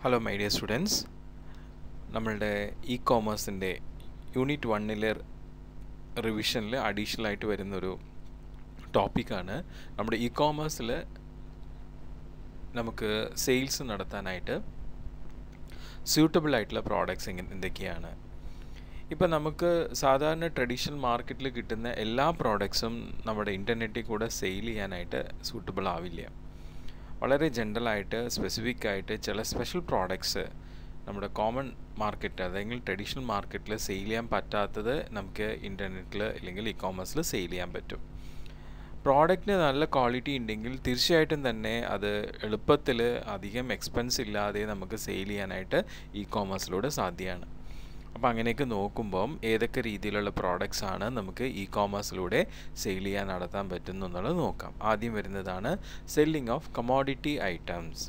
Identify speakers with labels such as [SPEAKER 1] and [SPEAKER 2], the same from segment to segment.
[SPEAKER 1] hello my dear students നമ്മളുടെ ഇ കോമേഴ്സിൻ്റെ യൂണിറ്റ് വണ്ണിലെ റിവിഷനിൽ അഡീഷണൽ ആയിട്ട് വരുന്നൊരു ടോപ്പിക്കാണ് നമ്മുടെ ഇ കോമേഴ്സിൽ നമുക്ക് സെയിൽസ് നടത്താനായിട്ട് സ്യൂട്ടബിൾ ആയിട്ടുള്ള പ്രോഡക്ട്സ് എന്തൊക്കെയാണ് ഇപ്പം നമുക്ക് സാധാരണ ട്രഡീഷണൽ മാർക്കറ്റിൽ കിട്ടുന്ന എല്ലാ പ്രോഡക്ട്സും നമ്മുടെ ഇൻ്റർനെറ്റിൽ കൂടെ സെയിൽ ചെയ്യാനായിട്ട് സൂട്ടബിൾ ആവില്ല വളരെ ജനറലായിട്ട് സ്പെസിഫിക് ആയിട്ട് ചില സ്പെഷ്യൽ പ്രോഡക്ട്സ് നമ്മുടെ കോമൺ മാർക്കറ്റ് അല്ലെങ്കിൽ ട്രഡീഷണൽ മാർക്കറ്റിൽ സെയിൽ ചെയ്യാൻ പറ്റാത്തത് നമുക്ക് ഇൻ്റർനെറ്റിൽ അല്ലെങ്കിൽ ഇ കോമേഴ്സിൽ സെയിൽ ചെയ്യാൻ പറ്റും പ്രോഡക്റ്റിന് നല്ല ക്വാളിറ്റി ഉണ്ടെങ്കിൽ തീർച്ചയായിട്ടും തന്നെ അത് എളുപ്പത്തിൽ അധികം എക്സ്പെൻസ് ഇല്ലാതെ നമുക്ക് സെയിൽ ചെയ്യാനായിട്ട് ഇ കോമേഴ്സിലൂടെ സാധ്യമാണ് അപ്പോൾ അങ്ങനെയൊക്കെ നോക്കുമ്പം ഏതൊക്കെ രീതിയിലുള്ള പ്രോഡക്റ്റ്സ് ആണ് നമുക്ക് ഇ കോമേഴ്സിലൂടെ സെയിൽ ചെയ്യാൻ നടത്താൻ പറ്റുന്നു എന്നുള്ളത് നോക്കാം ആദ്യം വരുന്നതാണ് selling of commodity items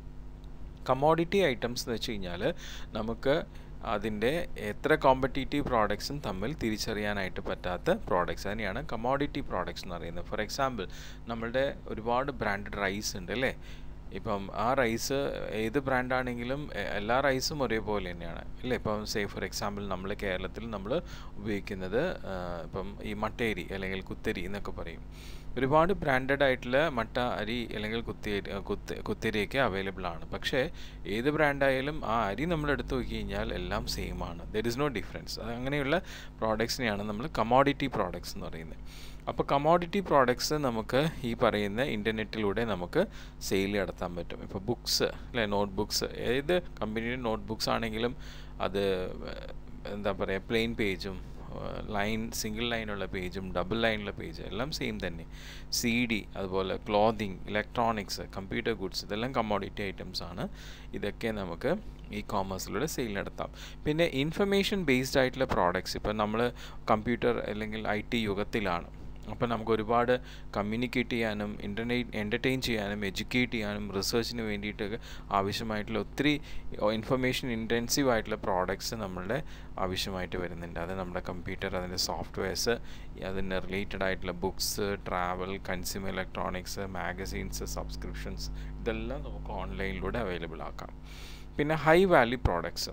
[SPEAKER 1] commodity items എന്ന് വെച്ച് കഴിഞ്ഞാൽ നമുക്ക് അതിൻ്റെ എത്ര കോമ്പറ്റീറ്റീവ് പ്രോഡക്ട്സും തമ്മിൽ തിരിച്ചറിയാനായിട്ട് പറ്റാത്ത പ്രോഡക്ട്സ് അതിനെയാണ് കമോഡിറ്റി പ്രോഡക്ട്സ് എന്ന് പറയുന്നത് ഫോർ എക്സാമ്പിൾ നമ്മളുടെ ഒരുപാട് ബ്രാൻഡഡ് റൈസ് ഉണ്ട് അല്ലേ ഇപ്പം ആ റൈസ് ഏത് ബ്രാൻഡാണെങ്കിലും എല്ലാ റൈസും ഒരേപോലെ തന്നെയാണ് അല്ലേ ഇപ്പം സേ ഫോർ എക്സാമ്പിൾ നമ്മൾ കേരളത്തിൽ നമ്മൾ ഉപയോഗിക്കുന്നത് ഇപ്പം ഈ മട്ടേരി അല്ലെങ്കിൽ കുത്തരി എന്നൊക്കെ പറയും ഒരുപാട് ബ്രാൻഡഡ് ആയിട്ടുള്ള മട്ട അരി അല്ലെങ്കിൽ കുത്തിയരി കുത്ത് കുത്തിരിയൊക്കെ അവൈലബിൾ ആണ് പക്ഷേ ഏത് ബ്രാൻഡായാലും ആ അരി നമ്മൾ എടുത്ത് നോക്കി കഴിഞ്ഞാൽ എല്ലാം സെയിം ആണ് ദർ ഇസ് നോ ഡിഫറൻസ് അങ്ങനെയുള്ള പ്രോഡക്ട്സിനെയാണ് നമ്മൾ കമോഡിറ്റി പ്രോഡക്ട്സ് എന്ന് പറയുന്നത് അപ്പോൾ കമോഡിറ്റി പ്രോഡക്ട്സ് നമുക്ക് ഈ പറയുന്ന ഇൻ്റർനെറ്റിലൂടെ നമുക്ക് സെയിൽ നടത്താൻ പറ്റും ഇപ്പോൾ ബുക്സ് അല്ലെ നോട്ട് ബുക്സ് ഏത് കമ്പനിയുടെ നോട്ട് ബുക്സ് ആണെങ്കിലും അത് എന്താ പറയുക പ്ലെയിൻ പേജും ലൈൻ സിംഗിൾ ലൈനുള്ള പേജും ഡബിൾ ലൈനുള്ള പേജ് എല്ലാം സെയിം തന്നെ സി ഡി അതുപോലെ ക്ലോത്തിങ് ഇലക്ട്രോണിക്സ് കമ്പ്യൂട്ടർ ഗുഡ്സ് ഇതെല്ലാം കമ്മോഡിറ്റി ഐറ്റംസ് ആണ് ഇതൊക്കെ നമുക്ക് ഇ കോമേഴ്സിലൂടെ സെയിൽ നടത്താം പിന്നെ ഇൻഫർമേഷൻ ബേസ്ഡ് ആയിട്ടുള്ള പ്രോഡക്ട്സ് ഇപ്പം നമ്മൾ കമ്പ്യൂട്ടർ അല്ലെങ്കിൽ ഐ ടി യുഗത്തിലാണ് അപ്പോൾ നമുക്ക് ഒരുപാട് കമ്മ്യൂണിക്കേറ്റ് ചെയ്യാനും ഇൻ്റർനെറ്റ് എൻ്റർടൈൻ ചെയ്യാനും എഡ്യൂക്കേറ്റ് ചെയ്യാനും റിസർച്ചിന് വേണ്ടിയിട്ട് ആവശ്യമായിട്ടുള്ള ഒത്തിരി ഇൻഫർമേഷൻ ഇൻറ്റൻസീവ് ആയിട്ടുള്ള പ്രോഡക്ട്സ് നമ്മളുടെ ആവശ്യമായിട്ട് വരുന്നുണ്ട് അത് നമ്മുടെ കമ്പ്യൂട്ടർ അതിൻ്റെ സോഫ്റ്റ്വെയർസ് അതിന് റിലേറ്റഡ് ആയിട്ടുള്ള books travel consumer electronics magazines subscriptions ഇതെല്ലാം നമുക്ക് ഓൺലൈനിലൂടെ അവൈലബിൾ ആക്കാം പിന്നെ ഹൈ വാല്യൂ പ്രോഡക്ട്സ്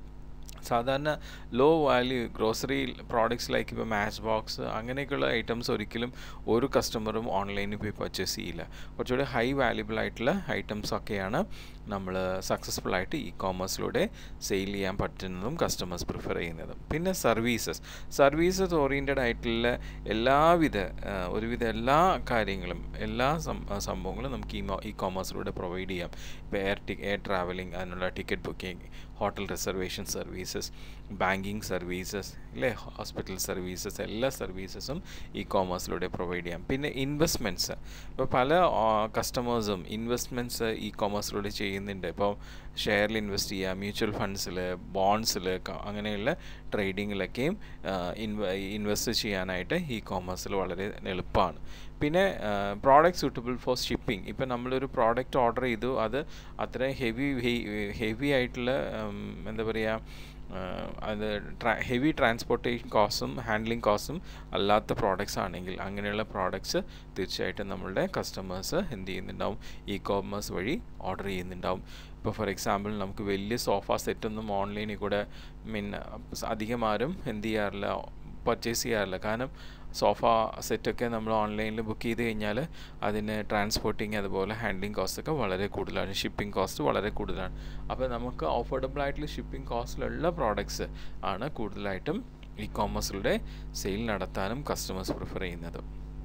[SPEAKER 1] സാധാരണ low value grocery products like ഇപ്പോൾ മാച്ച് ബോക്സ് അങ്ങനെയൊക്കെയുള്ള ഐറ്റംസ് ഒരിക്കലും ഒരു കസ്റ്റമറും ഓൺലൈനിൽ പോയി പർച്ചേസ് ചെയ്യില്ല കുറച്ചുകൂടി ഹൈ വാല്യുബിൾ ആയിട്ടുള്ള ഐറ്റംസ് ഒക്കെയാണ് നമ്മൾ സക്സസ്ഫുൾ ആയിട്ട് ഇ കോമേഴ്സിലൂടെ സെയിൽ ചെയ്യാൻ പറ്റുന്നതും കസ്റ്റമേഴ്സ് പ്രിഫർ ചെയ്യുന്നതും പിന്നെ സർവീസസ് സർവീസസ് ഓറിയൻറ്റഡ് ആയിട്ടുള്ള എല്ലാവിധ ഒരുവിധ എല്ലാ കാര്യങ്ങളും എല്ലാ സംഭവങ്ങളും നമുക്ക് ഈ ഇ കോമേഴ്സിലൂടെ പ്രൊവൈഡ് ചെയ്യാം ഇപ്പോൾ എയർ ടി എയർ ട്രാവലിംഗ് അതിനുള്ള ticket booking hotel reservation services banking services അല്ലേ ഹോസ്പിറ്റൽ സർവീസസ് എല്ലാ സർവീസസും ഇ കോമേഴ്സിലൂടെ പ്രൊവൈഡ് ചെയ്യാം പിന്നെ ഇൻവെസ്റ്റ്മെൻറ്റ്സ് ഇപ്പോൾ പല കസ്റ്റമേഴ്സും ഇൻവെസ്റ്റ്മെൻറ്റ്സ് ഇ കോമേഴ്സിലൂടെ ചെയ്യുന്നുണ്ട് ഇപ്പോൾ ഷെയറിൽ ഇൻവെസ്റ്റ് ചെയ്യുക മ്യൂച്വൽ ഫണ്ട്സിൽ ബോൺഡ്സിൽ അങ്ങനെയുള്ള ട്രേഡിങ്ങിലൊക്കെയും ഇൻവെസ്റ്റ് ചെയ്യാനായിട്ട് ഇ കോമേഴ്സിൽ വളരെ എളുപ്പമാണ് പിന്നെ പ്രോഡക്റ്റ് സൂട്ടബിൾ ഫോർ ഷിപ്പിംഗ് ഇപ്പം നമ്മളൊരു പ്രോഡക്റ്റ് ഓർഡർ ചെയ്തു അത് അത്ര ഹെവി ഹെവി ആയിട്ടുള്ള എന്താ പറയുക അത് ഹെവി ട്രാൻസ്പോർട്ടേഷൻ കോസ്റ്റും ഹാൻഡ്ലിംഗ് കോസ്റ്റും അല്ലാത്ത പ്രോഡക്റ്റ്സ് ആണെങ്കിൽ അങ്ങനെയുള്ള പ്രോഡക്റ്റ്സ് തീർച്ചയായിട്ടും നമ്മളുടെ കസ്റ്റമേഴ്സ് എന്ത് ചെയ്യുന്നുണ്ടാവും ഇ കോമേഴ്സ് വഴി ഓർഡർ ചെയ്യുന്നുണ്ടാവും ഇപ്പോൾ ഫോർ എക്സാമ്പിൾ നമുക്ക് വലിയ സോഫ സെറ്റൊന്നും ഓൺലൈനിൽ കൂടെ മീൻ അധികം ആരും എന്ത് ചെയ്യാറില്ല പർച്ചേസ് ചെയ്യാറില്ല കാരണം സോഫ സെറ്റൊക്കെ നമ്മൾ ഓൺലൈനിൽ ബുക്ക് ചെയ്ത് കഴിഞ്ഞാൽ അതിന് ട്രാൻസ്പോർട്ടിങ് അതുപോലെ ഹാൻഡ്ലിംഗ് കോസ്റ്റ് ഒക്കെ വളരെ കൂടുതലാണ് ഷിപ്പിംഗ് കോസ്റ്റ് വളരെ കൂടുതലാണ് അപ്പോൾ നമുക്ക് അഫോർഡബിൾ ആയിട്ടുള്ള ഷിപ്പിംഗ് കോസ്റ്റിലുള്ള പ്രോഡക്ട്സ് ആണ് കൂടുതലായിട്ടും ഇ കോമേഴ്സിലൂടെ സെയിൽ നടത്താനും കസ്റ്റമേഴ്സ് പ്രിഫർ ചെയ്യുന്നത്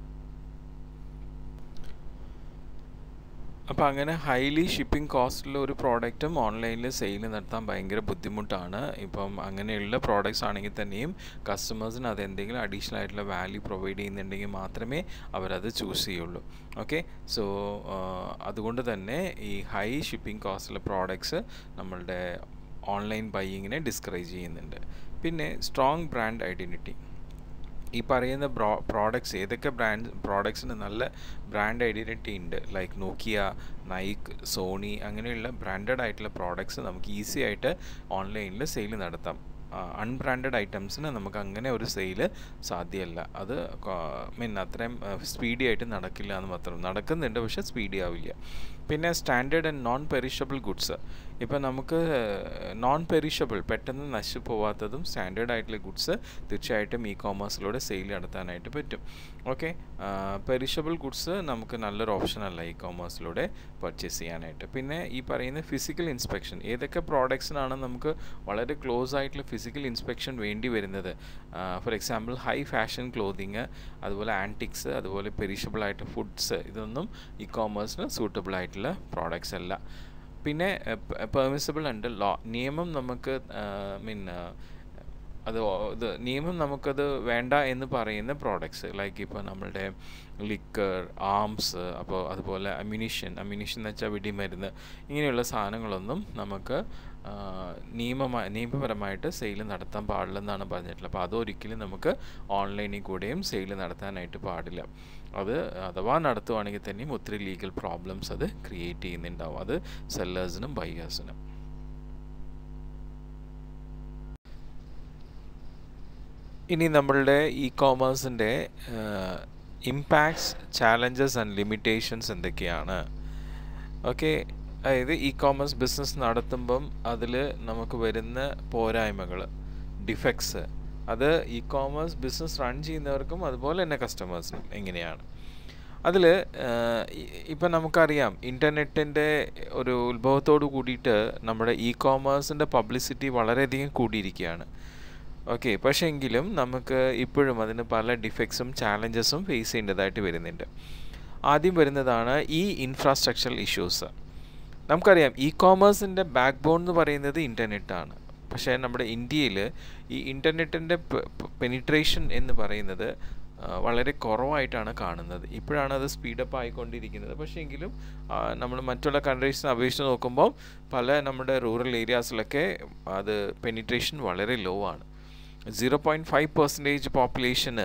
[SPEAKER 1] അപ്പോൾ അങ്ങനെ ഹൈലി ഷിപ്പിംഗ് കോസ്റ്റുള്ള ഒരു പ്രോഡക്റ്റും ഓൺലൈനിൽ സെയിൽ നടത്താൻ ഭയങ്കര ബുദ്ധിമുട്ടാണ് ഇപ്പം അങ്ങനെയുള്ള പ്രോഡക്റ്റ്സ് ആണെങ്കിൽ തന്നെയും കസ്റ്റമേഴ്സിന് അത് എന്തെങ്കിലും അഡീഷണൽ ആയിട്ടുള്ള വാല്യൂ പ്രൊവൈഡ് ചെയ്യുന്നുണ്ടെങ്കിൽ മാത്രമേ അവരത് ചൂസ് ചെയ്യുള്ളൂ ഓക്കെ സോ അതുകൊണ്ട് തന്നെ ഈ ഹൈ ഷിപ്പിംഗ് കോസ്റ്റുള്ള പ്രോഡക്ട്സ് നമ്മളുടെ ഓൺലൈൻ ബൈയിങ്ങിനെ ഡിസ്കറേജ് ചെയ്യുന്നുണ്ട് പിന്നെ സ്ട്രോങ് ബ്രാൻഡ് ഐഡൻറ്റിറ്റി ഈ പറയുന്ന ബ്രോ പ്രോഡക്ട്സ് ഏതൊക്കെ ബ്രാൻഡ് പ്രോഡക്ട്സിന് നല്ല ബ്രാൻഡ് ഐഡൻറ്റിറ്റി ഉണ്ട് ലൈക്ക് നോക്കിയ നൈക്ക് സോണി അങ്ങനെയുള്ള ബ്രാൻഡഡ് ആയിട്ടുള്ള പ്രോഡക്ട്സ് നമുക്ക് ഈസി ആയിട്ട് ഓൺലൈനിൽ സെയിൽ നടത്താം അൺബ്രാൻഡഡ് ഐറ്റംസിന് നമുക്ക് അങ്ങനെ ഒരു സെയിൽ സാധ്യമല്ല അത് മീൻ അത്രയും സ്പീഡി ആയിട്ട് നടക്കില്ല എന്ന് മാത്രം നടക്കുന്നുണ്ട് പക്ഷേ സ്പീഡി ആവില്ല പിന്നെ standard and non perishable goods ഇപ്പം നമുക്ക് നോൺ പെരിഷബിൾ പെട്ടെന്ന് നശിച്ചു പോവാത്തതും സ്റ്റാൻഡേർഡ് ആയിട്ടുള്ള ഗുഡ്സ് തീർച്ചയായിട്ടും ഇ കോമേഴ്സിലൂടെ സെയിൽ നടത്താനായിട്ട് പറ്റും ഓക്കെ പെരിഷബിൾ ഗുഡ്സ് നമുക്ക് നല്ലൊരു ഓപ്ഷൻ അല്ല ഇ കോമേഴ്സിലൂടെ പർച്ചേസ് ചെയ്യാനായിട്ട് പിന്നെ ഈ പറയുന്ന ഫിസിക്കൽ ഇൻസ്പെക്ഷൻ ഏതൊക്കെ പ്രോഡക്ട്സിനാണ് നമുക്ക് വളരെ ക്ലോസ് ആയിട്ടുള്ള ഫിസിക്കൽ ഇൻസ്പെക്ഷൻ വേണ്ടി വരുന്നത് for example high fashion clothing അതുപോലെ ആൻറ്റിക്സ് അതുപോലെ പെരിഷബിൾ ആയിട്ട് ഫുഡ്സ് ഇതൊന്നും ഇ കോമേഴ്സിന് സൂട്ടബിൾ ആയിട്ടുള്ള പ്രോഡക്ട്സ് അല്ല പിന്നെ പെർമിസിബിൾ ഉണ്ട് ലോ നിയമം നമുക്ക് മീൻ അത് ഇത് നിയമം നമുക്കത് വേണ്ട എന്ന് പറയുന്ന പ്രോഡക്ട്സ് ലൈക്ക് ഇപ്പോൾ നമ്മളുടെ ലിക്കർ ആംസ് അപ്പോൾ അതുപോലെ അമ്യൂണിഷൻ അമ്യൂണിഷൻ എന്ന് വെച്ചാൽ വെടിമരുന്ന് ഇങ്ങനെയുള്ള സാധനങ്ങളൊന്നും നമുക്ക് നിയമമായി നിയമപരമായിട്ട് സെയിൽ നടത്താൻ പാടില്ലെന്നാണ് പറഞ്ഞിട്ടുള്ളത് അപ്പോൾ അതൊരിക്കലും നമുക്ക് ഓൺലൈനിൽ കൂടെയും സെയിൽ നടത്താനായിട്ട് പാടില്ല അത് അഥവാ നടത്തുവാണെങ്കിൽ തന്നെയും ഒത്തിരി ലീഗൽ പ്രോബ്ലംസ് അത് ക്രിയേറ്റ് ചെയ്യുന്നുണ്ടാവും അത് സെല്ലേഴ്സിനും ബയ്യേഴ്സിനും ഇനി നമ്മളുടെ ഇ കോമേഴ്സിൻ്റെ ഇമ്പാക്ട്സ് ചാലഞ്ചസ് ആൻഡ് ലിമിറ്റേഷൻസ് എന്തൊക്കെയാണ് ഓക്കെ അതായത് ഇ കോമേഴ്സ് ബിസിനസ് നടത്തുമ്പം അതിൽ നമുക്ക് വരുന്ന പോരായ്മകൾ ഡിഫക്ട്സ് അത് ഇ കോമേഴ്സ് ബിസിനസ് റൺ ചെയ്യുന്നവർക്കും അതുപോലെ തന്നെ കസ്റ്റമേഴ്സിനും എങ്ങനെയാണ് അതിൽ ഇപ്പം നമുക്കറിയാം ഇൻ്റർനെറ്റിൻ്റെ ഒരു ഉത്ഭവത്തോട് കൂടിയിട്ട് നമ്മുടെ ഇ കോമേഴ്സിൻ്റെ പബ്ലിസിറ്റി വളരെയധികം കൂടിയിരിക്കുകയാണ് ഓക്കെ പക്ഷേ എങ്കിലും നമുക്ക് ഇപ്പോഴും അതിന് പല ഡിഫക്ട്സും ചാലഞ്ചസും ഫേസ് ചെയ്യേണ്ടതായിട്ട് വരുന്നുണ്ട് ആദ്യം വരുന്നതാണ് ഈ ഇൻഫ്രാസ്ട്രക്ചറൽ ഇഷ്യൂസ് നമുക്കറിയാം ഇ കോമേഴ്സിൻ്റെ ബാക്ക് ബോൺ എന്ന് പറയുന്നത് ഇൻ്റർനെറ്റാണ് പക്ഷേ നമ്മുടെ ഇന്ത്യയിൽ ഈ ഇൻ്റർനെറ്റിൻ്റെ പെനിട്രേഷൻ എന്ന് പറയുന്നത് വളരെ കുറവായിട്ടാണ് കാണുന്നത് ഇപ്പോഴാണ് അത് സ്പീഡപ്പ് ആയിക്കൊണ്ടിരിക്കുന്നത് പക്ഷേ എങ്കിലും നമ്മൾ മറ്റുള്ള കൺട്രീസിനെ അപേക്ഷിച്ച് നോക്കുമ്പോൾ പല നമ്മുടെ റൂറൽ ഏരിയാസിലൊക്കെ അത് പെനിട്രേഷൻ വളരെ ലോ ആണ് സീറോ പോയിൻറ്റ് ഫൈവ് പെർസെൻറ്റേജ് പോപ്പുലേഷന്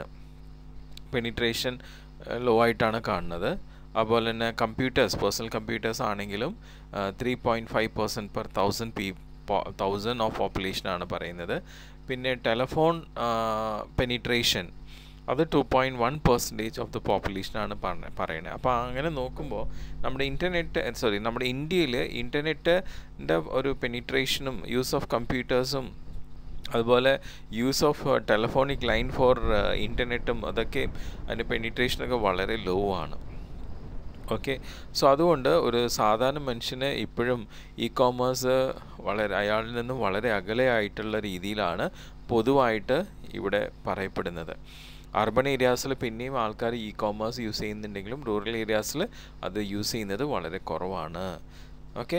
[SPEAKER 1] പെനിട്രേഷൻ ലോ ആയിട്ടാണ് കാണുന്നത് അതുപോലെ തന്നെ കമ്പ്യൂട്ടേഴ്സ് പേഴ്സണൽ കമ്പ്യൂട്ടേഴ്സ് ആണെങ്കിലും three point five percent per thousand per thousand of പോപ്പുലേഷനാണ് പറയുന്നത് പിന്നെ ടെലഫോൺ പെനിട്രേഷൻ അത് two point one percentage of the പോപ്പുലേഷനാണ് പറഞ്ഞ പറയുന്നത് അപ്പോൾ അങ്ങനെ നോക്കുമ്പോൾ നമ്മുടെ ഇൻ്റർനെറ്റ് സോറി നമ്മുടെ ഇന്ത്യയിൽ ഇൻ്റർനെറ്റിൻ്റെ ഒരു പെനിട്രേഷനും യൂസ് ഓഫ് കമ്പ്യൂട്ടേഴ്സും അതുപോലെ use of telephonic line for ഇൻ്റർനെറ്റും അതൊക്കെ അതിൻ്റെ പെനിട്രേഷനൊക്കെ വളരെ ലോ ആണ് ഓക്കെ സോ അതുകൊണ്ട് ഒരു സാധാരണ മനുഷ്യന് ഇപ്പോഴും ഇ കോമേഴ്സ് വളരെ അയാളിൽ നിന്നും വളരെ അകലെയായിട്ടുള്ള രീതിയിലാണ് പൊതുവായിട്ട് ഇവിടെ പറയപ്പെടുന്നത് അർബൻ ഏരിയാസിൽ പിന്നെയും ആൾക്കാർ ഇ കോമേഴ്സ് യൂസ് ചെയ്യുന്നുണ്ടെങ്കിലും റൂറൽ ഏരിയാസിൽ അത് യൂസ് ചെയ്യുന്നത് വളരെ കുറവാണ് ഓക്കെ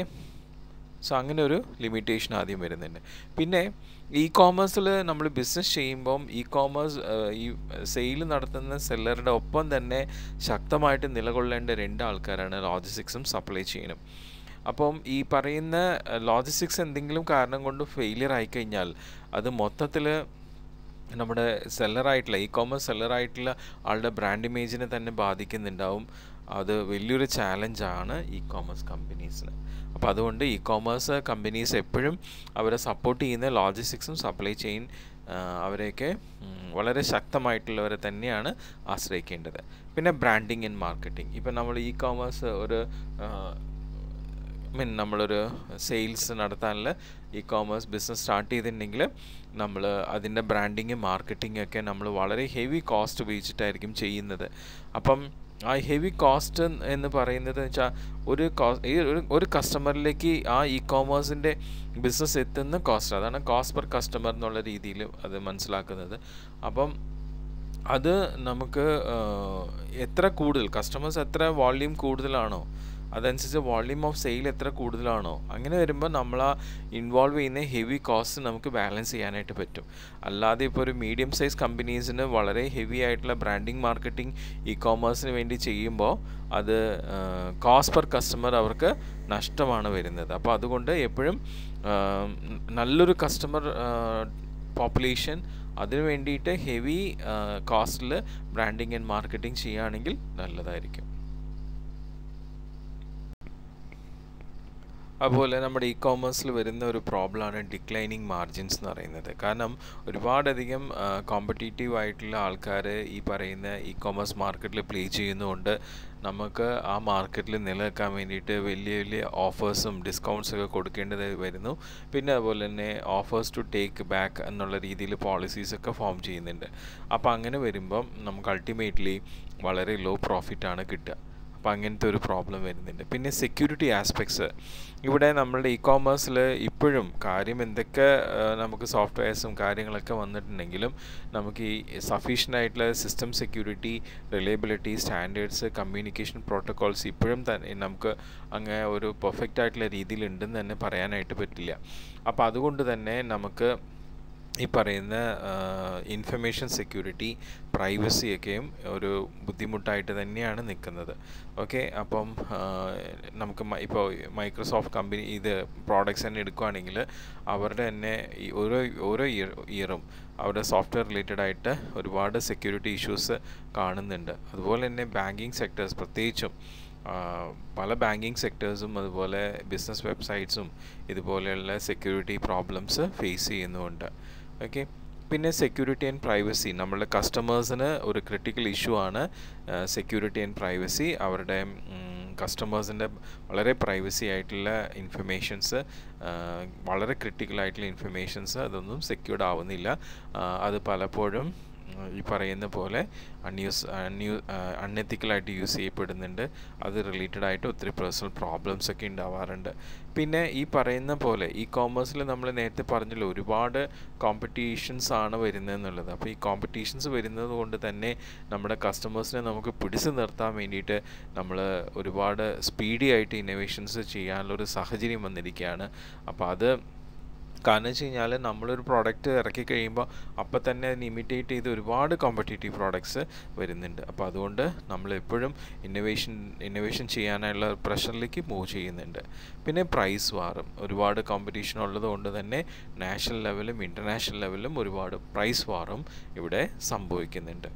[SPEAKER 1] സോ അങ്ങനെ ഒരു ലിമിറ്റേഷൻ ആദ്യം വരുന്നുണ്ട് പിന്നെ ഇ കോമേഴ്സിൽ നമ്മൾ ബിസിനസ് ചെയ്യുമ്പം ഇ കോമേഴ്സ് ഈ സെയിൽ നടത്തുന്ന സെല്ലറുടെ ഒപ്പം തന്നെ ശക്തമായിട്ട് നിലകൊള്ളേണ്ട രണ്ട് ആൾക്കാരാണ് ലോജിസ്റ്റിക്സും സപ്ലൈ ചെയിനും അപ്പം ഈ പറയുന്ന ലോജിസ്റ്റിക്സ് എന്തെങ്കിലും കാരണം കൊണ്ട് ഫെയിലിയർ ആയിക്കഴിഞ്ഞാൽ അത് മൊത്തത്തിൽ നമ്മുടെ സെല്ലറായിട്ടുള്ള ഇ കോമേഴ്സ് സെല്ലറായിട്ടുള്ള ആളുടെ ബ്രാൻഡ് ഇമേജിനെ തന്നെ ബാധിക്കുന്നുണ്ടാവും അത് വലിയൊരു ചാലഞ്ചാണ് ഇ കോമേഴ്സ് കമ്പനീസിന് അപ്പോൾ അതുകൊണ്ട് ഇ കോമേഴ്സ് കമ്പനീസ് എപ്പോഴും അവരെ സപ്പോർട്ട് ചെയ്യുന്ന ലോജിസ്റ്റിക്സും സപ്ലൈ ചെയിൻ അവരെയൊക്കെ വളരെ ശക്തമായിട്ടുള്ളവരെ തന്നെയാണ് ആശ്രയിക്കേണ്ടത് പിന്നെ ബ്രാൻഡിങ് ആൻഡ് മാർക്കറ്റിംഗ് ഇപ്പം നമ്മൾ ഇ കോമേഴ്സ് ഒരു മീൻ നമ്മളൊരു സെയിൽസ് നടത്താനുള്ള ഇ കോമേഴ്സ് ബിസിനസ് സ്റ്റാർട്ട് ചെയ്തിട്ടുണ്ടെങ്കിൽ നമ്മൾ അതിൻ്റെ ബ്രാൻഡിങ് മാർക്കറ്റിംഗ് ഒക്കെ നമ്മൾ വളരെ ഹെവി കോസ്റ്റ് ഉപയോഗിച്ചിട്ടായിരിക്കും ചെയ്യുന്നത് അപ്പം ആ ഹെവി കോസ്റ്റ് എന്ന് പറയുന്നത് വെച്ചാൽ ഒരു ഈ ഒരു കസ്റ്റമറിലേക്ക് ആ ഇ കോമേഴ്സിൻ്റെ ബിസിനസ് എത്തുന്ന കോസ്റ്റ് അതാണ് കോസ്റ്റ് പെർ കസ്റ്റമർ എന്നുള്ള രീതിയിൽ അത് മനസ്സിലാക്കുന്നത് അപ്പം അത് നമുക്ക് എത്ര കൂടുതൽ കസ്റ്റമേഴ്സ് എത്ര വോള്യൂം കൂടുതലാണോ അതനുസരിച്ച് വോള്യൂം ഓഫ് സെയിൽ എത്ര കൂടുതലാണോ അങ്ങനെ വരുമ്പോൾ നമ്മൾ ആ ഇൻവോൾവ് ചെയ്യുന്ന ഹെവി കോസ്റ്റ് നമുക്ക് ബാലൻസ് ചെയ്യാനായിട്ട് പറ്റും അല്ലാതെ ഇപ്പോൾ ഒരു മീഡിയം സൈസ് കമ്പനീസിന് വളരെ ഹെവി ആയിട്ടുള്ള ബ്രാൻഡിങ് മാർക്കറ്റിംഗ് ഇ കോമേഴ്സിന് വേണ്ടി ചെയ്യുമ്പോൾ അത് കോസ്റ്റ് പെർ കസ്റ്റമർ അവർക്ക് നഷ്ടമാണ് വരുന്നത് അപ്പോൾ അതുകൊണ്ട് എപ്പോഴും നല്ലൊരു കസ്റ്റമർ പോപ്പുലേഷൻ അതിനു വേണ്ടിയിട്ട് ഹെവി കോസ്റ്റിൽ ബ്രാൻഡിങ് ആൻഡ് മാർക്കറ്റിംഗ് ചെയ്യുകയാണെങ്കിൽ നല്ലതായിരിക്കും അതുപോലെ നമ്മുടെ ഇ കോമേഴ്സിൽ വരുന്ന ഒരു പ്രോബ്ലമാണ് ഡിക്ലൈനിങ് മാർജിൻസ് എന്ന് പറയുന്നത് കാരണം ഒരുപാടധികം കോമ്പറ്റീറ്റീവ് ആയിട്ടുള്ള ആൾക്കാർ ഈ പറയുന്ന ഇ കോമേഴ്സ് മാർക്കറ്റിൽ പ്ലേ ചെയ്യുന്നതുകൊണ്ട് നമുക്ക് ആ മാർക്കറ്റിൽ നിലനിൽക്കാൻ വേണ്ടിയിട്ട് വലിയ വലിയ ഓഫേഴ്സും ഡിസ്കൗണ്ട്സ് ഒക്കെ കൊടുക്കേണ്ടത് വരുന്നു പിന്നെ അതുപോലെ തന്നെ ഓഫേഴ്സ് ടു ടേക്ക് ബാക്ക് എന്നുള്ള രീതിയിൽ പോളിസീസ് ഒക്കെ ഫോം ചെയ്യുന്നുണ്ട് അപ്പോൾ അങ്ങനെ വരുമ്പം നമുക്ക് അൾട്ടിമേറ്റ്ലി വളരെ ലോ പ്രോഫിറ്റാണ് കിട്ടുക അപ്പോൾ അങ്ങനത്തെ ഒരു പ്രോബ്ലം വരുന്നുണ്ട് പിന്നെ സെക്യൂരിറ്റി ആസ്പെക്ട്സ് ഇവിടെ നമ്മളുടെ ഇ കോമേഴ്സിൽ ഇപ്പോഴും കാര്യം എന്തൊക്കെ നമുക്ക് സോഫ്റ്റ്വെയർസും കാര്യങ്ങളൊക്കെ വന്നിട്ടുണ്ടെങ്കിലും നമുക്ക് ഈ സഫീഷ്യൻ്റ് ആയിട്ടുള്ള system security reliability standards communication protocols ഇപ്പോഴും തന്നെ നമുക്ക് അങ്ങനെ ഒരു പെർഫെക്റ്റ് ആയിട്ടുള്ള രീതിയിൽ ഉണ്ടെന്ന് തന്നെ പറയാനായിട്ട് പറ്റില്ല അപ്പോൾ അതുകൊണ്ട് തന്നെ നമുക്ക് ഈ പറയുന്ന ഇൻഫർമേഷൻ സെക്യൂരിറ്റി പ്രൈവസിയൊക്കെയും ഒരു ബുദ്ധിമുട്ടായിട്ട് തന്നെയാണ് നിൽക്കുന്നത് ഓക്കെ അപ്പം നമുക്ക് ഇപ്പോൾ മൈക്രോസോഫ്റ്റ് കമ്പനി ഇത് പ്രോഡക്റ്റ്സ് തന്നെ എടുക്കുകയാണെങ്കിൽ അവരുടെ തന്നെ ഈ ഓരോ ഓരോ ഇയർ ഇയറും അവരുടെ സോഫ്റ്റ്വെയർ റിലേറ്റഡ് ആയിട്ട് ഒരുപാട് സെക്യൂരിറ്റി ഇഷ്യൂസ് കാണുന്നുണ്ട് അതുപോലെ തന്നെ ബാങ്കിങ് സെക്ടേഴ്സ് പ്രത്യേകിച്ചും പല ബാങ്കിങ് സെക്ടേഴ്സും അതുപോലെ ബിസിനസ് വെബ്സൈറ്റ്സും ഇതുപോലെയുള്ള സെക്യൂരിറ്റി പ്രോബ്ലംസ് ഫേസ് ചെയ്യുന്നുമുണ്ട് ഓക്കെ പിന്നെ സെക്യൂരിറ്റി ആൻഡ് പ്രൈവസി നമ്മളുടെ കസ്റ്റമേഴ്സിന് ഒരു ക്രിട്ടിക്കൽ ഇഷ്യൂ ആണ് സെക്യൂരിറ്റി ആൻഡ് പ്രൈവസി അവരുടെ കസ്റ്റമേഴ്സിൻ്റെ വളരെ പ്രൈവസി ആയിട്ടുള്ള ഇൻഫർമേഷൻസ് വളരെ ക്രിട്ടിക്കൽ ആയിട്ടുള്ള ഇൻഫർമേഷൻസ് അതൊന്നും സെക്യൂർഡ് ആവുന്നില്ല അത് പലപ്പോഴും ഈ പറയുന്ന പോലെ അൺയൂസ് അൺയൂ അൺഎത്തിക്കലായിട്ട് യൂസ് ചെയ്യപ്പെടുന്നുണ്ട് അത് റിലേറ്റഡ് ആയിട്ട് ഒത്തിരി പേഴ്സണൽ പ്രോബ്ലംസ് ഒക്കെ ഉണ്ടാവാറുണ്ട് പിന്നെ ഈ പറയുന്ന പോലെ ഈ കോമേഴ്സിൽ നമ്മൾ നേരത്തെ പറഞ്ഞല്ലോ ഒരുപാട് കോമ്പറ്റീഷൻസ് ആണ് വരുന്നതെന്നുള്ളത് അപ്പോൾ ഈ കോമ്പറ്റീഷൻസ് വരുന്നത് കൊണ്ട് തന്നെ നമ്മുടെ കസ്റ്റമേഴ്സിനെ നമുക്ക് പിടിച്ചു നിർത്താൻ വേണ്ടിയിട്ട് നമ്മൾ ഒരുപാട് സ്പീഡി ആയിട്ട് ഇന്നോവേഷൻസ് ചെയ്യാനുള്ളൊരു സാഹചര്യം വന്നിരിക്കുകയാണ് അപ്പോൾ അത് കാരണം വെച്ച് കഴിഞ്ഞാൽ നമ്മളൊരു പ്രോഡക്റ്റ് ഇറക്കി കഴിയുമ്പോൾ അപ്പം തന്നെ അതിന് ഇമിറ്റേറ്റ് ചെയ്ത് ഒരുപാട് കോമ്പറ്റേറ്റീവ് പ്രോഡക്ട്സ് വരുന്നുണ്ട് അപ്പോൾ അതുകൊണ്ട് നമ്മൾ എപ്പോഴും ഇന്നോവേഷൻ ഇന്നോവേഷൻ ചെയ്യാനുള്ള പ്രഷറിലേക്ക് മൂവ് ചെയ്യുന്നുണ്ട് പിന്നെ പ്രൈസ് വാറും ഒരുപാട് കോമ്പറ്റീഷൻ ഉള്ളത് കൊണ്ട് തന്നെ നാഷണൽ ലെവലും ഇൻ്റർനാഷണൽ ലെവലിലും ഒരുപാട് പ്രൈസ് വാറും ഇവിടെ സംഭവിക്കുന്നുണ്ട്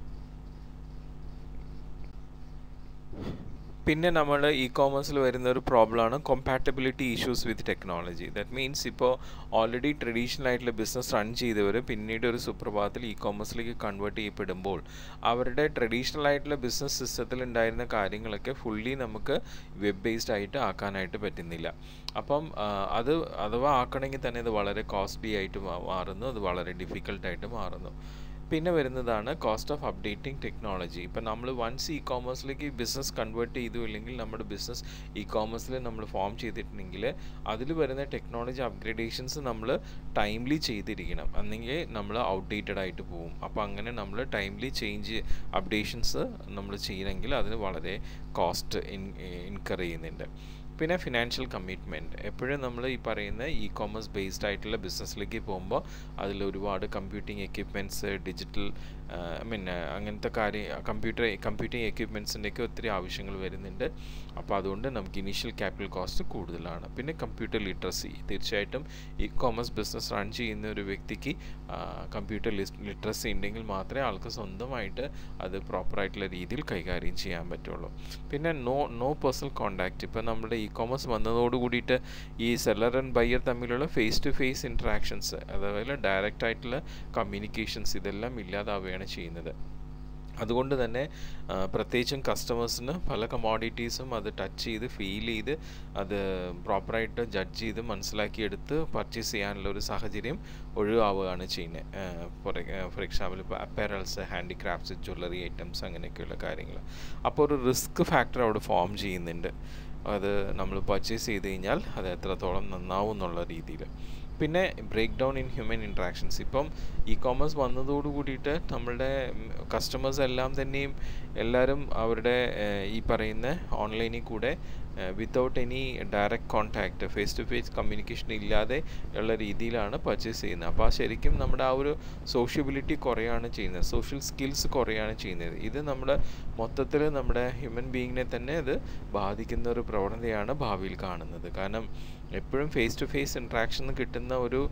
[SPEAKER 1] പിന്നെ നമ്മൾ ഇ കോമേഴ്സിൽ വരുന്ന ഒരു പ്രോബ്ലമാണ് compatibility issues with technology that means ഇപ്പോൾ ഓൾറെഡി ട്രഡീഷണൽ ആയിട്ടുള്ള ബിസിനസ് റൺ ചെയ്തവർ പിന്നീട് ഒരു സുപ്രഭാതത്തിൽ ഇ കോമേഴ്സിലേക്ക് കൺവേർട്ട് ചെയ്യപ്പെടുമ്പോൾ അവരുടെ ട്രഡീഷണൽ ആയിട്ടുള്ള ബിസിനസ് സിസ്റ്റത്തിൽ ഉണ്ടായിരുന്ന കാര്യങ്ങളൊക്കെ ഫുള്ളി നമുക്ക് വെബ് ബേസ്ഡ് ആയിട്ട് ആക്കാനായിട്ട് പറ്റുന്നില്ല അപ്പം അത് അഥവാ ആക്കണമെങ്കിൽ തന്നെ അത് വളരെ കോസ്റ്റ്ലി ആയിട്ട് മാറുന്നു അത് വളരെ ഡിഫിക്കൽട്ടായിട്ട് മാറുന്നു പിന്നെ വരുന്നതാണ് കോസ്റ്റ് ഓഫ് അപ്ഡേറ്റിംഗ് ടെക്നോളജി ഇപ്പം നമ്മൾ വൺസ് ഇ കോമേഴ്സിലേക്ക് ബിസിനസ് കൺവേർട്ട് ചെയ്തു അല്ലെങ്കിൽ നമ്മുടെ ബിസിനസ് ഇ കോമേഴ്സിൽ നമ്മൾ ഫോം ചെയ്തിട്ടുണ്ടെങ്കിൽ അതിൽ വരുന്ന ടെക്നോളജി അപ്ഗ്രഡേഷൻസ് നമ്മൾ ടൈംലി ചെയ്തിരിക്കണം അല്ലെങ്കിൽ നമ്മൾ ഔട്ട്ഡേറ്റഡ് ആയിട്ട് പോകും അപ്പോൾ അങ്ങനെ നമ്മൾ ടൈംലി ചേഞ്ച് അപ്ഡേഷൻസ് നമ്മൾ ചെയ്യണമെങ്കിൽ അതിന് വളരെ കോസ്റ്റ് ഇൻ ഇൻകർ ചെയ്യുന്നുണ്ട് പിന്നെ ഫിനാൻഷ്യൽ കമ്മിറ്റ്മെൻറ്റ് എപ്പോഴും നമ്മൾ ഈ പറയുന്ന ഇ കോമേഴ്സ് ബേസ്ഡ് ആയിട്ടുള്ള ബിസിനസ്സിലേക്ക് പോകുമ്പോൾ അതിൽ ഒരുപാട് computing equipments digital I mean അങ്ങനത്തെ കാര്യം കമ്പ്യൂട്ടർ കമ്പ്യൂട്ടിംഗ് എക്യുപ്മെൻറ്റ്സിൻ്റെയൊക്കെ ഒത്തിരി ആവശ്യങ്ങൾ വരുന്നുണ്ട് അപ്പോൾ അതുകൊണ്ട് നമുക്ക് ഇനീഷ്യൽ ക്യാപിറ്റൽ കോസ്റ്റ് കൂടുതലാണ് പിന്നെ കമ്പ്യൂട്ടർ ലിറ്ററസി തീർച്ചയായിട്ടും ഇ കോമേഴ്സ് ബിസിനസ് റൺ ചെയ്യുന്ന ഒരു വ്യക്തിക്ക് കമ്പ്യൂട്ടർ ലിറ്ററസി ഉണ്ടെങ്കിൽ മാത്രമേ ആൾക്ക് സ്വന്തമായിട്ട് അത് പ്രോപ്പറായിട്ടുള്ള രീതിയിൽ കൈകാര്യം ചെയ്യാൻ പറ്റുള്ളൂ പിന്നെ നോ നോ പേഴ്സണൽ കോണ്ടാക്റ്റ് ഇപ്പോൾ നമ്മുടെ ഇ കോമേഴ്സ് വന്നതോട് കൂടിയിട്ട് ഈ സെല്ലർ ആൻഡ് ബയ്യർ തമ്മിലുള്ള ഫേസ് ടു ഫേസ് ഇൻട്രാക്ഷൻസ് അതുപോലെ ഡയറക്റ്റ് ആയിട്ടുള്ള കമ്മ്യൂണിക്കേഷൻസ് ഇതെല്ലാം ഇല്ലാതാവുകയാണ് ചെയ്യുന്നത് അതുകൊണ്ട് തന്നെ പ്രത്യേകിച്ചും കസ്റ്റമേഴ്സിന് പല കമോഡിറ്റീസും അത് ടച്ച് ചെയ്ത് ഫീൽ ചെയ്ത് അത് പ്രോപ്പറായിട്ട് ജഡ്ജ് ചെയ്ത് മനസ്സിലാക്കിയെടുത്ത് പർച്ചേസ് ചെയ്യാനുള്ള ഒരു സാഹചര്യം ഒഴിവാവുകയാണ് ചെയ്യുന്നത് ഫോർ ഫോർ എക്സാമ്പിൾ ഇപ്പോൾ അപ്പാരൽസ് ഹാൻഡിക്രാഫ്റ്റ്സ് ജ്വല്ലറി ഐറ്റംസ് അങ്ങനെയൊക്കെയുള്ള കാര്യങ്ങൾ അപ്പോൾ ഒരു റിസ്ക് ഫാക്ടർ അവിടെ ഫോം ചെയ്യുന്നുണ്ട് അത് നമ്മൾ പർച്ചേസ് ചെയ്ത് കഴിഞ്ഞാൽ അത് എത്രത്തോളം നന്നാവും എന്നുള്ള രീതിയിൽ പിന്നെ break down in human interactions ഇപ്പം ഇ കോമേഴ്സ് വന്നതോട് കൂടിയിട്ട് നമ്മളുടെ കസ്റ്റമേഴ്സ് എല്ലാം തന്നെയും എല്ലാവരും അവരുടെ ഈ പറയുന്ന ഓൺലൈനിൽ കൂടെ without any direct contact face to face communication ഇല്ലാതെ ഉള്ള രീതിയിലാണ് പർച്ചേസ് ചെയ്യുന്നത് അപ്പോൾ ആ ശരിക്കും നമ്മുടെ ആ ഒരു സോഷ്യബിലിറ്റി കുറയാണ് ചെയ്യുന്നത് സോഷ്യൽ സ്കിൽസ് കുറയാണ് ചെയ്യുന്നത് ഇത് നമ്മുടെ മൊത്തത്തിൽ നമ്മുടെ ഹ്യൂമൻ ബീയിങ്ങിനെ തന്നെ ഇത് ബാധിക്കുന്ന ഒരു പ്രവണതയാണ് ഭാവിയിൽ കാണുന്നത് കാരണം എപ്പോഴും ഫേസ് ടു ഫേസ് ഇൻട്രാക്ഷൻ കിട്ടുന്ന ഒരു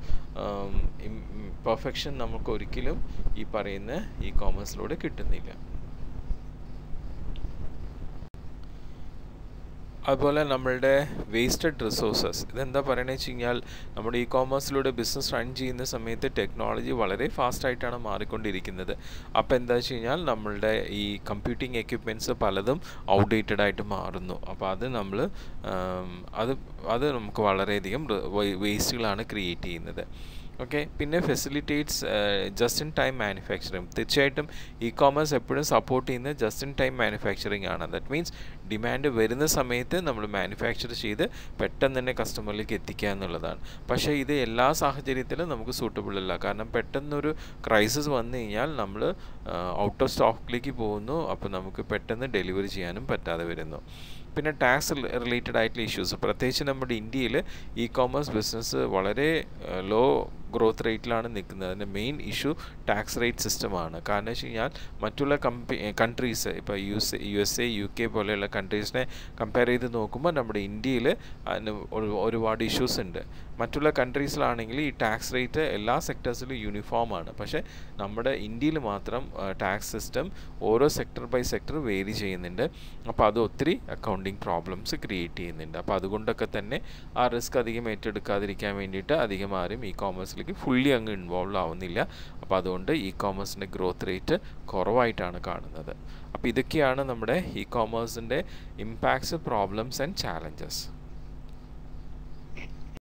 [SPEAKER 1] പെർഫെക്ഷൻ നമുക്ക് ഒരിക്കലും ഈ പറയുന്ന ഇ കോമേഴ്സിലൂടെ കിട്ടുന്നില്ല അതുപോലെ നമ്മളുടെ വേസ്റ്റഡ് റിസോഴ്സസ് ഇതെന്താ പറയണത് വെച്ച് കഴിഞ്ഞാൽ നമ്മുടെ ഇ കോമേഴ്സിലൂടെ ബിസിനസ് റൺ ചെയ്യുന്ന സമയത്ത് ടെക്നോളജി വളരെ ഫാസ്റ്റായിട്ടാണ് മാറിക്കൊണ്ടിരിക്കുന്നത് അപ്പോൾ എന്താ വെച്ച് കഴിഞ്ഞാൽ നമ്മളുടെ ഈ കമ്പ്യൂട്ടിംഗ് എക്യുപ്മെൻറ്റ്സ് പലതും ഔട്ട്ഡേറ്റഡ് ആയിട്ട് മാറുന്നു അപ്പോൾ അത് നമ്മൾ അത് അത് നമുക്ക് വളരെയധികം വേസ്റ്റുകളാണ് ക്രിയേറ്റ് ചെയ്യുന്നത് ഓക്കെ പിന്നെ facilitates just in time manufacturing തീർച്ചയായിട്ടും ഇ കോമേഴ്സ് എപ്പോഴും സപ്പോർട്ട് ചെയ്യുന്നത് ജസ്റ്റ് ഇൻ ടൈം മാനുഫാക്ചറിങ് ആണ് ദറ്റ് മീൻസ് ഡിമാൻഡ് വരുന്ന സമയത്ത് നമ്മൾ മാനുഫാക്ചർ ചെയ്ത് പെട്ടെന്ന് തന്നെ കസ്റ്റമറിലേക്ക് എത്തിക്കുക എന്നുള്ളതാണ് പക്ഷേ ഇത് എല്ലാ സാഹചര്യത്തിലും നമുക്ക് സൂട്ടബിൾ അല്ല കാരണം പെട്ടെന്നൊരു ക്രൈസിസ് വന്നു കഴിഞ്ഞാൽ നമ്മൾ ഔട്ട് ഓഫ് സ്റ്റോക്കിലേക്ക് പോകുന്നു അപ്പോൾ നമുക്ക് പെട്ടെന്ന് ഡെലിവറി ചെയ്യാനും പറ്റാതെ വരുന്നു പിന്നെ ടാക്സ് റിലേറ്റഡ് ആയിട്ടുള്ള ഇഷ്യൂസ് പ്രത്യേകിച്ച് നമ്മുടെ ഇന്ത്യയിൽ ഇ കോമേഴ്സ് ബിസിനസ് വളരെ ലോ ഗ്രോത്ത് റേറ്റിലാണ് നിൽക്കുന്നത് അതിൻ്റെ മെയിൻ ഇഷ്യൂ ടാക്സ് റേറ്റ് സിസ്റ്റമാണ് കാരണം വെച്ച് കഴിഞ്ഞാൽ മറ്റുള്ള കമ്പി കൺട്രീസ് ഇപ്പോൾ U S U S A U K പോലെയുള്ള കൺട്രീസിനെ കമ്പയർ ചെയ്ത് നോക്കുമ്പോൾ നമ്മുടെ ഇന്ത്യയിൽ അതിന് ഒരുപാട് ഇഷ്യൂസ് ഉണ്ട് മറ്റുള്ള കൺട്രീസിലാണെങ്കിൽ ഈ ടാക്സ് റേറ്റ് എല്ലാ സെക്ടേഴ്സിലും യൂണിഫോം ആണ് പക്ഷേ നമ്മുടെ ഇന്ത്യയിൽ മാത്രം ടാക്സ് സിസ്റ്റം ഓരോ സെക്ടർ ബൈ സെക്ടർ വേരി ചെയ്യുന്നുണ്ട് അപ്പോൾ അത് ഒത്തിരി അക്കൗണ്ടിങ് പ്രോബ്ലംസ് ക്രിയേറ്റ് ചെയ്യുന്നുണ്ട് അപ്പോൾ അതുകൊണ്ടൊക്കെ തന്നെ ആ റിസ്ക് അധികം ഏറ്റെടുക്കാതിരിക്കാൻ വേണ്ടിയിട്ട് അധികം ആരും ഇ കോമേഴ്സിലേക്ക് ഫുള്ളി അങ്ങ് ഇൻവോൾവ് ആവുന്നില്ല അപ്പോൾ അതുകൊണ്ട് ഇ കോമേഴ്സിൻ്റെ ഗ്രോത്ത് റേറ്റ് കുറവായിട്ടാണ് കാണുന്നത് അപ്പോൾ ഇതൊക്കെയാണ് നമ്മുടെ ഇ കോമേഴ്സിൻ്റെ ഇമ്പാക്ട്സ് പ്രോബ്ലംസ് ആൻഡ് ചാലഞ്ചസ്